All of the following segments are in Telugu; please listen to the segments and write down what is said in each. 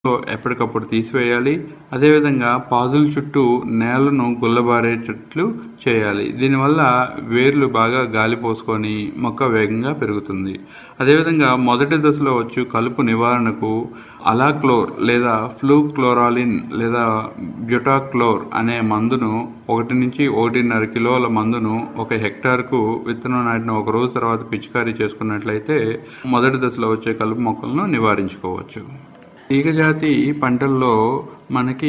లో ఎప్పటికప్పుడు తీసివేయాలి అదేవిధంగా పాదుల చుట్టూ నేలను గుల్లబారేటట్లు చేయాలి దీనివల్ల వేర్లు బాగా గాలి పోసుకొని మొక్క వేగంగా పెరుగుతుంది అదేవిధంగా మొదటి దశలో వచ్చు కలుపు నివారణకు అలాక్లోర్ లేదా ఫ్లూక్లోరాలిన్ లేదా బ్యూటాక్లోర్ అనే మందును ఒకటి నుంచి ఒకటిన్నర కిలోల మందును ఒక హెక్టార్కు విత్తనం నాటిన ఒక రోజు తర్వాత పిచికారీ చేసుకున్నట్లయితే మొదటి దశలో వచ్చే కలుపు మొక్కలను నివారించుకోవచ్చు తీగజాతి పంటల్లో మనకి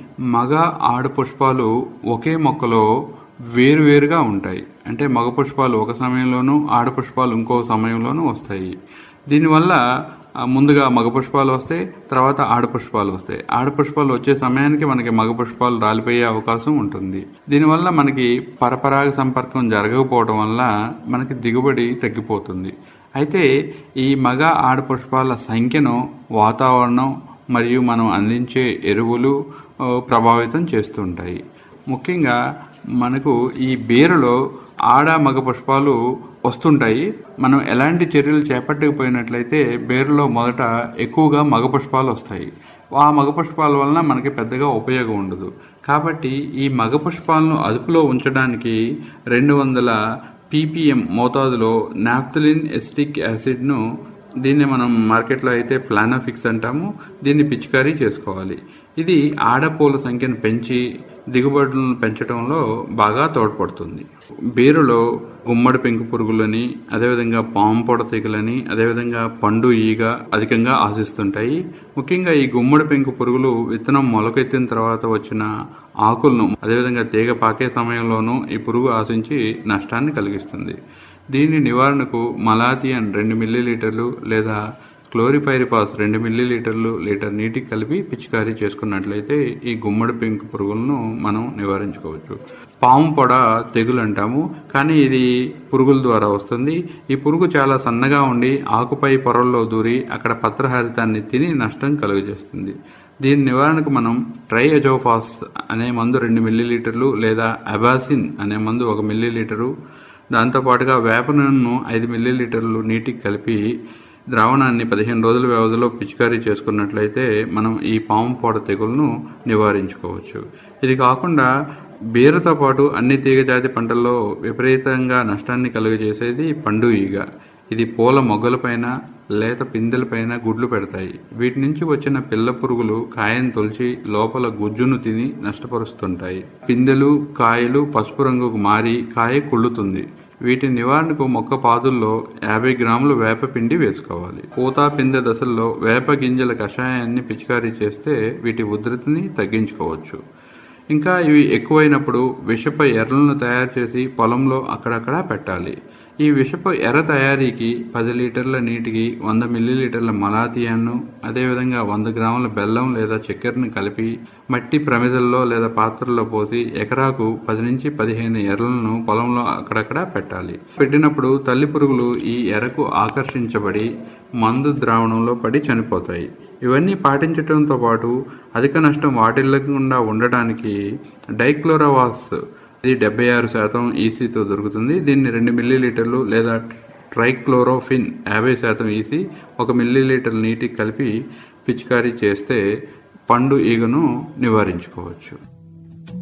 మగ ఆడ పుష్పాలు ఒకే మొక్కలో వేరువేరుగా ఉంటాయి అంటే మగ పుష్పాలు ఒక సమయంలోనూ ఆడ పుష్పాలు ఇంకో సమయంలోనూ వస్తాయి దీనివల్ల ఆ, ముందుగా మగ పుష్పాలు వస్తాయి తర్వాత ఆడ పుష్పాలు వస్తాయి ఆడ పుష్పాలు వచ్చే సమయానికి మనకి మగ పుష్పాలు రాలిపోయే అవకాశం ఉంటుంది దీనివల్ల మనకి పరపరాగ సంపర్కం జరగకపోవడం వల్ల మనకి దిగుబడి తగ్గిపోతుంది అయితే ఈ మగ ఆడ పుష్పాల సంఖ్యను వాతావరణం మరియు మనం అందించే ఎరువులు ఆ, ప్రభావితం చేస్తుంటాయి ముఖ్యంగా మనకు ఈ బీరలో ఆడ మగ పుష్పాలు వస్తుంటాయి మనం ఎలాంటి చర్యలు చేపట్టకపోయినట్లయితే బీరలో మొదట ఎక్కువగా మగ పుష్పాలు వస్తాయి ఆ మగ పుష్పాల వలన మనకి పెద్దగా ఉపయోగం ఉండదు కాబట్టి ఈ మగ పుష్పాలను అదుపులో ఉంచడానికి రెండు వందల పీపీఎం మోతాదులో నాఫ్థలిన్ ఎసిటిక్ యాసిడ్ను దీన్ని మనం మార్కెట్లో అయితే ప్లానోఫిక్స్ అంటాము దీన్ని పిచికారీ చేసుకోవాలి ఇది ఆడపూల సంఖ్యను పెంచి దిగుబడులను పెంచడంలో బాగా తోడ్పడుతుంది బీరులో గుమ్మడి పెంకు పురుగులని అదేవిధంగా పాము పొడ తెగులని అదేవిధంగా పండు ఈగ అధికంగా ఆశిస్తుంటాయి ముఖ్యంగా ఈ గుమ్మడి పెంకు పురుగులు విత్తనం మొలకెత్తిన తర్వాత వచ్చిన ఆకులను అదేవిధంగా తీగ పాకే సమయంలోనూ ఈ పురుగు ఆశించి నష్టాన్ని కలిగిస్తుంది దీని నివారణకు మలాథియన్ రెండు మిల్లీలీటర్లు లేదా క్లోరిఫైరిఫాస్ రెండు మిల్లీలీటర్లు లీటర్ నీటికి కలిపి పిచికారీ చేసుకున్నట్లయితే ఈ గుమ్మడి పెంకు పురుగులను మనం నివారించుకోవచ్చు పాము పొడ తెగులు అంటాము కానీ ఇది పురుగుల ద్వారా వస్తుంది ఈ పురుగు చాలా సన్నగా ఉండి ఆకుపై పొరల్లో దూరి అక్కడ పత్రహరితాన్ని తిని నష్టం కలుగజేస్తుంది దీని నివారణకు మనం ట్రై అజోఫాస్ అనే మందు రెండు మిల్లీలీటర్లు లేదా అబాసిన్ అనే మందు ఒక మిల్లీలీటరు దాంతోపాటుగా వేప నూనెను ఐదు మిల్లీలీటర్లు నీటికి కలిపి ద్రావణాన్ని పదిహేను రోజుల వ్యవధిలో పిచికారీ చేసుకున్నట్లయితే మనం ఈ పాము పొడ తెగులను నివారించుకోవచ్చు ఇది కాకుండా బీరతో పాటు అన్ని తీగజాతి పంటల్లో విపరీతంగా నష్టాన్ని కలుగజేసేది పండు ఈగ ఇది పూల మొగ్గలపైన లేత పిందెలపైన గుడ్లు పెడతాయి వీటి నుంచి వచ్చిన పిల్ల పురుగులు కాయను తొలిచి లోపల గుజ్జును తిని నష్టపరుస్తుంటాయి పిందెలు కాయలు పసుపు రంగుకు మారి కాయ కుళ్ళుతుంది వీటి నివారణకు మొక్క పాదుల్లో యాభై గ్రాములు వేప పిండి వేసుకోవాలి పూత పిందె దశల్లో వేప గింజల కషాయాన్ని పిచికారీ చేస్తే వీటి ఉధృతిని తగ్గించుకోవచ్చు ఇంకా ఇవి ఎక్కువైనప్పుడు విషప ఎర్రలను తయారు చేసి పొలంలో అక్కడక్కడ పెట్టాలి ఈ విషపు ఎర్ర తయారీకి పది లీటర్ల నీటికి వంద మిల్లీలీటర్ల మలాతియాను అదేవిధంగా వంద గ్రాముల బెల్లం లేదా చక్కెరను కలిపి మట్టి ప్రమిదల్లో లేదా పాత్రల్లో పోసి ఎకరాకు పది నుంచి పదిహేను ఎర్రలను పొలంలో అక్కడక్కడ పెట్టాలి పెట్టినప్పుడు తల్లి పురుగులు ఈ ఎరకు ఆకర్షించబడి మందు ద్రావణంలో పడి చనిపోతాయి ఇవన్నీ పాటించడంతో పాటు అధిక నష్టం వాటిల్లకుండా ఉండటానికి డైక్లోరోవాస్ ఇది డెబ్బై ఆరు శాతం ఈసీతో దొరుకుతుంది దీన్ని రెండు మిల్లీలీటర్లు లేదా ట్రైక్లోరోఫిన్ యాభై శాతం ఈసీ ఒక మిల్లీలీటర్ నీటికి కలిపి పిచికారీ చేస్తే పండు ఈగను నివారించుకోవచ్చు